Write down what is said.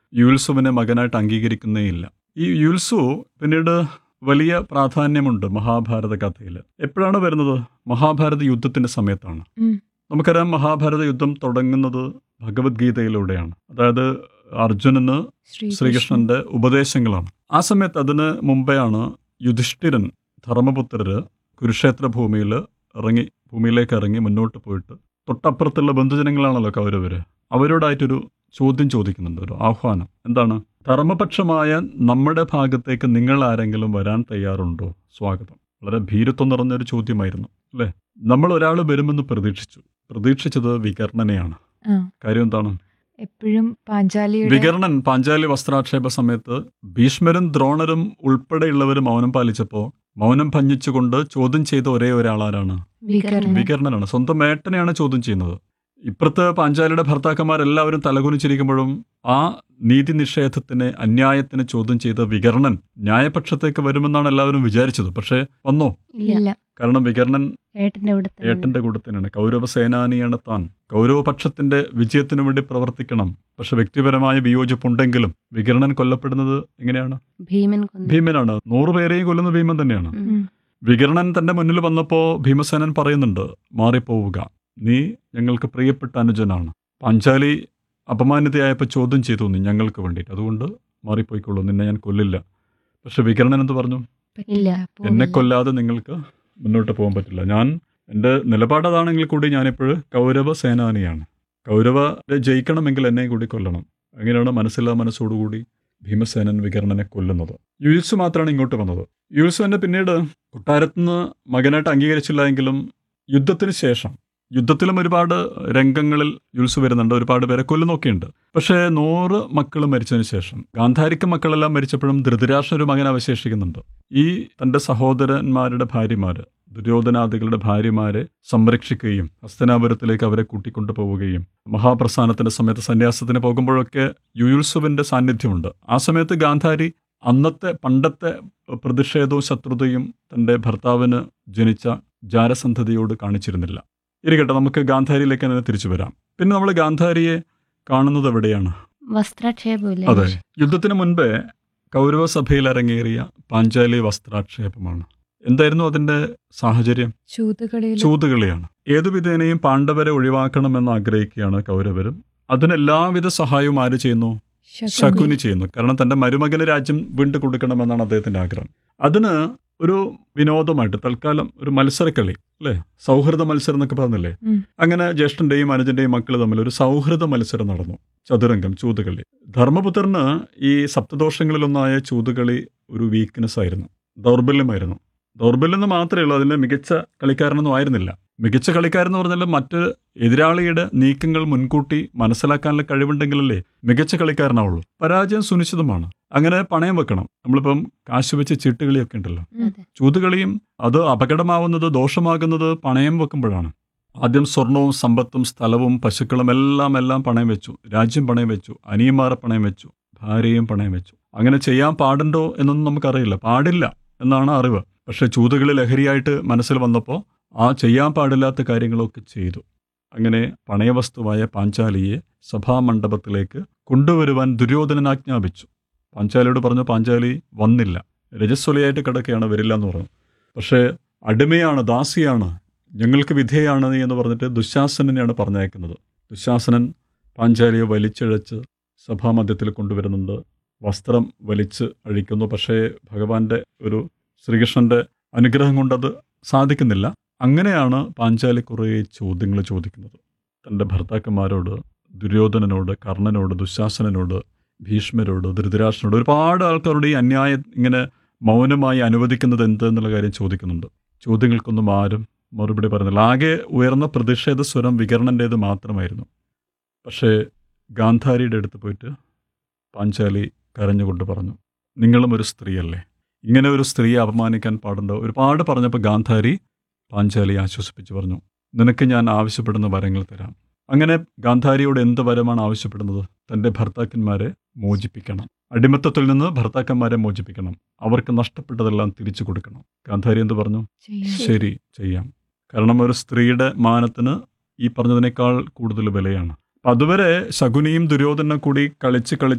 യുൽസുവിനെ മകനായിട്ട് അംഗീകരിക്കുന്നേയില്ല ഈ യുൽസു പിന്നീട് വലിയ പ്രാധാന്യമുണ്ട് മഹാഭാരത കഥയിൽ എപ്പോഴാണ് വരുന്നത് മഹാഭാരത യുദ്ധത്തിന്റെ സമയത്താണ് ഉം. നമുക്കറിയാം മഹാഭാരത യുദ്ധം തുടങ്ങുന്നത് ഭഗവത്ഗീതയിലൂടെയാണ് അതായത് അർജുനന് ശ്രീകൃഷ്ണന്റെ ഉപദേശങ്ങളാണ് ആ സമയത്ത് അതിന് മുമ്പെയാണ് യുധിഷ്ഠിരൻ ധർമ്മപുത്രര് കുരുക്ഷേത്ര ഭൂമിയിൽ ഇറങ്ങി ഭൂമിയിലേക്ക് ഇറങ്ങി മുന്നോട്ട് പോയിട്ട് തൊട്ടപ്പുറത്തുള്ള ബന്ധുജനങ്ങളാണല്ലോ കൗരവര് അവരോടായിട്ടൊരു ചോദ്യം ചോദിക്കുന്നുണ്ട് ഒരു ആഹ്വാനം എന്താണ് ധർമ്മപക്ഷമായ നമ്മുടെ ഭാഗത്തേക്ക് നിങ്ങൾ ആരെങ്കിലും വരാൻ തയ്യാറുണ്ടോ സ്വാഗതം വളരെ ഭീരുത്വം നിറഞ്ഞൊരു ചോദ്യമായിരുന്നു അല്ലേ നമ്മൾ ഒരാൾ വരുമെന്ന് പ്രതീക്ഷിച്ചു പ്രതീക്ഷിച്ചത് വികർണനെയാണ് ആ. കാര്യം എന്താണ് എപ്പോഴും പാഞ്ചാലിയുടെ വികർണൻ പാഞ്ചാലി വസ്ത്രാക്ഷേപ സമയത്ത് ഭീഷ്മരും ദ്രോണരും ഉൾപ്പെടെയുള്ളവർ മൗനം പാലിച്ചപ്പോൾ മൗനം ഭഞ്ജിച്ചുകൊണ്ട് ചോദ്യം ചെയ്ത ഒരേ ഒരാളാരാണ് വികർണൻ. വികർണനാണ് സ്വന്തം ഏട്ടനെയാണ് ചോദ്യം ചെയ്യുന്നത് ഇപ്പുറത്ത് പാഞ്ചാലിയുടെ ഭർത്താക്കന്മാരെല്ലാവരും തലകുനിച്ചിരിക്കുമ്പോഴും ആ നീതി നിഷേധത്തിന് അന്യായത്തിന് ചോദ്യം ചെയ്ത വികർണൻ ന്യായപക്ഷത്തേക്ക് വരുമെന്നാണ് എല്ലാവരും വിചാരിച്ചത് പക്ഷേ വന്നോ ഇല്ല കാരണം വികർണൻ ഏട്ടന്റെ കൂടെ തന്നെ ഏട്ടന്റെ കൂടെ തന്നെയാണ് കൗരവ സേനാനിയാണ് താൻ കൗരവപക്ഷത്തിന്റെ വിജയത്തിനു വേണ്ടി പ്രവർത്തിക്കണം പക്ഷെ വ്യക്തിപരമായ വിയോജിപ്പുണ്ടെങ്കിലും വികരണൻ കൊല്ലപ്പെടുന്നത് എങ്ങനെയാണ് ഭീമൻ കൊന്നു ഭീമനാണ് നൂറുപേരെയും കൊല്ലുന്ന ഭീമൻ തന്നെയാണ് ഉം. ഉം. വികരണൻ തന്റെ മുന്നിൽ വന്നപ്പോൾ ഭീമസേനൻ പറയുന്നുണ്ട് മാറിപ്പോവുക നീ ഞങ്ങൾക്ക് പ്രിയപ്പെട്ട അനുജനാണ് പാഞ്ചാലി അപമാനിതയായപ്പോൾ ചോദ്യം ചെയ്തു നീ ഞങ്ങൾക്ക് വേണ്ടിയിട്ട് അതുകൊണ്ട് മാറിപ്പോയിക്കോളൂ നിന്നെ ഞാൻ കൊല്ലില്ല പക്ഷെ വികരണൻ എന്ത് പറഞ്ഞു ഇല്ല എന്നെ പോവില്ല. കൊല്ലാതെ നിങ്ങൾക്ക് മുന്നോട്ട് പോകാൻ പറ്റില്ല ഞാൻ എൻ്റെ നിലപാട് അതാണെങ്കിൽ കൂടി ഞാനിപ്പോൾ കൗരവ സേനാനിയാണ് കൗരവ ജയിക്കണമെങ്കിൽ എന്നെ കൂടി കൊല്ലണം അങ്ങനെയാണ് മനസ്സില്ലാ മനസ്സോടുകൂടി ഭീമസേനൻ വികർണനെ കൊല്ലുന്നത് യുൽസു മാത്രമാണ് ഇങ്ങോട്ട് വന്നത് യുൽസു എന്നെ പിന്നീട് കൊട്ടാരത്തുനിന്ന് മകനായിട്ട് അംഗീകരിച്ചില്ല എങ്കിലും യുദ്ധത്തിന് ശേഷം യുദ്ധത്തിലും ഒരുപാട് രംഗങ്ങളിൽ യുൽസു വരുന്നുണ്ട് ഒരുപാട് പേരെ കൊല്ലുന്നൊക്കെയുണ്ട് പക്ഷേ നൂറ് മക്കൾ മരിച്ചതിന് ശേഷം ഗാന്ധാരിക്ക് മക്കളെല്ലാം മരിച്ചപ്പോഴും ധൃതരാഷ്ട്ര ഒരു മകൻ അവശേഷിക്കുന്നുണ്ട് ഈ തൻ്റെ സഹോദരന്മാരുടെ ഭാര്യമാര് ദുര്യോധനാദികളുടെ ഭാര്യമാരെ സംരക്ഷിക്കുകയും ഹസ്തനാപുരത്തിലേക്ക് അവരെ കൂട്ടിക്കൊണ്ടു പോവുകയും മഹാപ്രസ്ഥാനത്തിന്റെ സമയത്ത് സന്യാസത്തിന് പോകുമ്പോഴൊക്കെ യുയുത്സുവിന്റെ സാന്നിധ്യമുണ്ട് ആ സമയത്ത് ഗാന്ധാരി അന്നത്തെ പണ്ടത്തെ പ്രതിഷേധവും ശത്രുതയും തൻ്റെ ഭർത്താവിന് ജനിച്ച ജാരസന്ധതിയോട് കാണിച്ചിരുന്നില്ല ഇരിക്കട്ടെ നമുക്ക് ഗാന്ധാരിയിലേക്ക് തന്നെ തിരിച്ചു വരാം പിന്നെ നമ്മൾ ഗാന്ധാരിയെ കാണുന്നത് എവിടെയാണ് വസ്ത്രാക്ഷേപമില്ല അതെ യുദ്ധത്തിന് മുൻപേ കൗരവ സഭയിൽ അരങ്ങേറിയ പാഞ്ചാലി വസ്ത്രാക്ഷേപമാണ് എന്തായിരുന്നു അതിന്റെ സാഹചര്യം ചൂതുകളിയിൽ ചൂതുകളിയാണ് ഏതു വിധേനയും പാണ്ഡവരെ ഒഴിവാക്കണമെന്ന് ആഗ്രഹിക്കുകയാണ് കൗരവരും അതിന് എല്ലാവിധ സഹായവും ആര് ചെയ്യുന്നു ശകുനി ചെയ്യുന്നു കാരണം തന്റെ മരുമകന് രാജ്യം വീണ്ടും കൊടുക്കണമെന്നാണ് അദ്ദേഹത്തിന്റെ ആഗ്രഹം അതിന് ഒരു വിനോദമായിട്ട് തൽക്കാലം ഒരു മത്സരക്കളി അല്ലേ സൗഹൃദ മത്സരം എന്നൊക്കെ പറഞ്ഞില്ലേ ഉം. അങ്ങനെ ജ്യേഷ്ഠന്റെയും അനുജന്റെയും മക്കൾ തമ്മിൽ ഒരു സൗഹൃദ മത്സരം നടന്നു ചതുരംഗം ചൂതുകളി ധർമ്മപുത്രന് ഈ സപ്തദോഷങ്ങളിലൊന്നായ ചൂതുകളി ഒരു വീക്ക്നെസ് ആയിരുന്നു ദൗർബല്യമായിരുന്നു ദൗർബല്യം എന്ന് മാത്രമേ ഉള്ളൂ അതിൽ മികച്ച കളിക്കാരനൊന്നും ആയിരുന്നില്ല മികച്ച കളിക്കാരെന്ന് പറഞ്ഞാൽ മറ്റ് എതിരാളിയുടെ നീക്കങ്ങൾ മുൻകൂട്ടി മനസ്സിലാക്കാനുള്ള കഴിവുണ്ടെങ്കിലല്ലേ മികച്ച കളിക്കാരനാവുള്ളൂ പരാജയം സുനിശ്ചിതമാണ് അങ്ങനെ പണയം വെക്കണം നമ്മളിപ്പം കാശ് വെച്ച് ചീട്ടുകളിയൊക്കെ ഉണ്ടല്ലോ അതെ ചൂതുകളിയും അത് അപകടമാവുന്നത് ദോഷമാകുന്നത് പണയം വെക്കുമ്പോഴാണ് ആദ്യം സ്വർണവും സമ്പത്തും സ്ഥലവും പശുക്കളും എല്ലാം എല്ലാം പണയം വെച്ചു രാജ്യം പണയം വെച്ചു അനിയന്മാരെ പണയം വെച്ചു ഭാര്യയും പണയം വെച്ചു അങ്ങനെ ചെയ്യാൻ പാടുണ്ടോ എന്നൊന്നും നമുക്കറിയില്ല പാടില്ല എന്നാണ് അറിവ് പക്ഷെ ചൂതുകളി ലഹരിയായിട്ട് മനസ്സിൽ വന്നപ്പോൾ ആ ചെയ്യാൻ പാടില്ലാത്ത കാര്യങ്ങളൊക്കെ ചെയ്തു അങ്ങനെ പണയവസ്തുവായ പാഞ്ചാലിയെ സഭാമണ്ഡപത്തിലേക്ക് കൊണ്ടുവരുവാൻ ദുര്യോധനൻ ആജ്ഞാപിച്ചു പാഞ്ചാലിയോട് പറഞ്ഞു പാഞ്ചാലി വന്നില്ല രജസ്വലയായിട്ട് കിടക്കുകയാണ് വരില്ല എന്ന് പറഞ്ഞു പക്ഷേ അടിമയാണ് ദാസിയാണ് ഞങ്ങൾക്ക് വിധേയാണ് നീ എന്ന് പറഞ്ഞിട്ട് ദുശാസനനെയാണ് പറഞ്ഞയക്കുന്നത് ദുശാസനൻ പാഞ്ചാലിയെ വലിച്ചിഴച്ച് സഭാമധ്യത്തിൽ കൊണ്ടുവരുന്നുണ്ട് വസ്ത്രം വലിച്ച് അഴിക്കുന്നു പക്ഷേ ഭഗവാന്റെ ഒരു ശ്രീകൃഷ്ണന്റെ അനുഗ്രഹം കൊണ്ടത് സാധിക്കുന്നില്ല അങ്ങനെയാണ് പാഞ്ചാലി കുറേ ചോദ്യങ്ങൾ ചോദിക്കുന്നത് തൻ്റെ ഭർത്താക്കന്മാരോട് ദുര്യോധനനോട് കർണനോട് ദുശാസനനോട് ഭീഷ്മരോട് ധൃതരാഷ്ട്രനോട് ഒരുപാട് ആൾക്കാരോട് ഈ അന്യായം ഇങ്ങനെ മൗനമായി അനുവദിക്കുന്നത് എന്ത് എന്നുള്ള കാര്യം ചോദിക്കുന്നുണ്ട് ചോദ്യങ്ങൾക്കൊന്നും ആരും മറുപടി പറഞ്ഞില്ല ആകെ ഉയർന്ന പ്രതിഷേധ സ്വരം വികരണൻ്റേത് മാത്രമായിരുന്നു പക്ഷേ ഗാന്ധാരിയുടെ അടുത്ത് പോയിട്ട് പാഞ്ചാലി കരഞ്ഞുകൊണ്ട് പറഞ്ഞു നിങ്ങളും ഒരു സ്ത്രീയല്ലേ ഇങ്ങനെ ഒരു സ്ത്രീയെ അപമാനിക്കാൻ പാടുണ്ടോ ഒരുപാട് പറഞ്ഞപ്പോൾ ഗാന്ധാരി പാഞ്ചാലിയെ ആശ്വസിപ്പിച്ച് പറഞ്ഞു നിനക്ക് ഞാൻ ആവശ്യപ്പെടുന്ന വരങ്ങൾ തരാം അങ്ങനെ ഗാന്ധാരിയോട് എന്ത് വരമാണ് ആവശ്യപ്പെടുന്നത് തൻ്റെ ഭർത്താക്കന്മാരെ മോചിപ്പിക്കണം അടിമത്തത്തിൽ നിന്ന് ഭർത്താക്കന്മാരെ മോചിപ്പിക്കണം അവർക്ക് നഷ്ടപ്പെട്ടതെല്ലാം തിരിച്ചു കൊടുക്കണം ഗാന്ധാരി എന്ത് പറഞ്ഞു ചെയ്യാം. ശരി ചെയ്യാം കാരണം ഒരു സ്ത്രീയുടെ മാനത്തിന് ഈ പറഞ്ഞതിനേക്കാൾ കൂടുതൽ വിലയാണ് അപ്പം അതുവരെ ശകുനിയും ദുര്യോധനും കൂടി കളിച്ച് കളിച്ച്